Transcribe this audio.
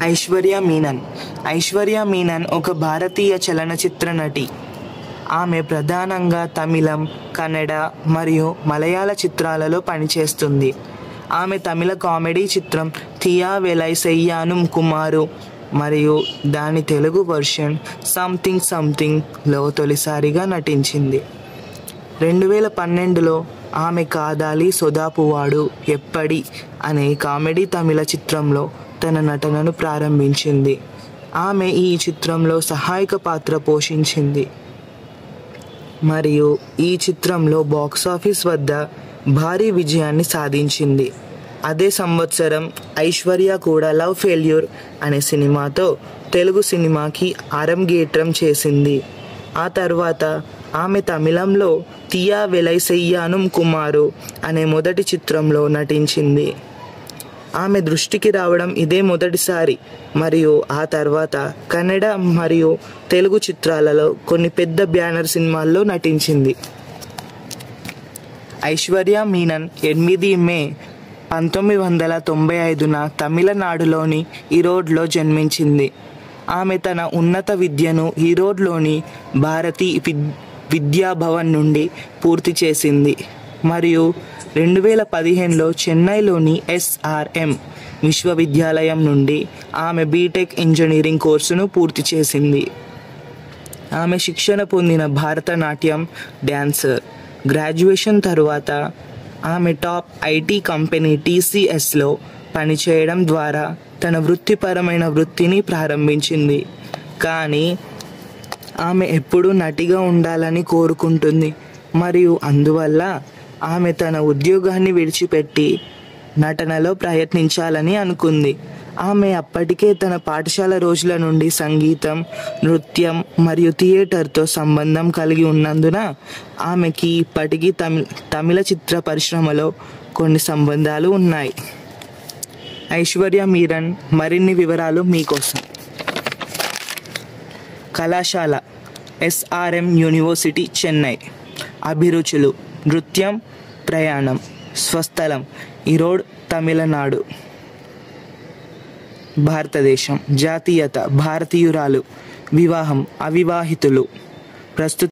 ఐశ్వర్య మీనన్ ఐశ్వర్య మీనన్ ఒక భారతీయ చలనచిత్ర నటి ఆమె ప్రధానంగా తమిళం కన్నడ మరియు మలయాళ చిత్రాలలో పనిచేస్తుంది ఆమె తమిళ కామెడీ చిత్రం థియా వెలై సెయ్యానుం కుమారు మరియు దాని తెలుగు వర్షన్ సంథింగ్ సంథింగ్లో తొలిసారిగా నటించింది రెండు వేల పన్నెండులో ఆమె కాదాలి సొదాపువాడు ఎప్పటి అనే కామెడీ తమిళ చిత్రంలో తన నటనను ప్రారంభించింది ఆమె ఈ చిత్రంలో సహాయక పాత్ర పోషించింది మరియు ఈ చిత్రంలో బాక్సాఫీస్ వద్ద భారీ విజయాన్ని సాధించింది అదే సంవత్సరం ఐశ్వర్య కూడా లవ్ ఫెయిల్యూర్ అనే సినిమాతో తెలుగు సినిమాకి అరంగేట్రం చేసింది ఆ తర్వాత ఆమె తమిళంలో తియా వెలై సెయ్యానుం కుమారు అనే మొదటి చిత్రంలో నటించింది ఆమె దృష్టికి రావడం ఇదే మొదటిసారి మరియు ఆ తర్వాత కన్నడ మరియు తెలుగు చిత్రాలలో కొన్ని పెద్ద బ్యానర్ సినిమాల్లో నటించింది ఐశ్వర్య మీనన్ ఎనిమిది మే పంతొమ్మిది వందల తొంభై ఐదున తమిళనాడులోని ఈరోడ్లో జన్మించింది ఆమె తన ఉన్నత విద్యను ఈరోడ్లోని భారతీ విద్ విద్యాభవన్ నుండి పూర్తి చేసింది మరియు రెండు వేల పదిహేనులో చెన్నైలోని ఎస్ఆర్ఎం విశ్వవిద్యాలయం నుండి ఆమె బీటెక్ ఇంజనీరింగ్ కోర్సును పూర్తి చేసింది ఆమె శిక్షణ పొందిన భరతనాట్యం డ్యాన్సర్ గ్రాడ్యుయేషన్ తరువాత ఆమె టాప్ ఐటీ కంపెనీ టీసీఎస్లో పనిచేయడం ద్వారా తన వృత్తిపరమైన వృత్తిని ప్రారంభించింది కానీ ఆమె ఎప్పుడూ నటిగా ఉండాలని కోరుకుంటుంది మరియు అందువల్ల ఆమె తన ఉద్యోగాన్ని విడిచిపెట్టి నటనలో ప్రయత్నించాలని అనుకుంది ఆమె అప్పటికే తన పాఠశాల రోజుల నుండి సంగీతం నృత్యం మరియు థియేటర్తో సంబంధం కలిగి ఉన్నందున ఆమెకి ఇప్పటికీ తమిళ తమిళ చిత్ర పరిశ్రమలో కొన్ని సంబంధాలు ఉన్నాయి ఐశ్వర్య మీరన్ మరిన్ని వివరాలు మీకోసం కళాశాల ఎస్ఆర్ఎం యూనివర్సిటీ చెన్నై అభిరుచులు నృత్యం ప్రయాణం స్వస్థలం ఈరోడ్ తమిళనాడు భారతదేశం జాతీయత భారతీయురాలు వివాహం అవివాహితులు ప్రస్తుత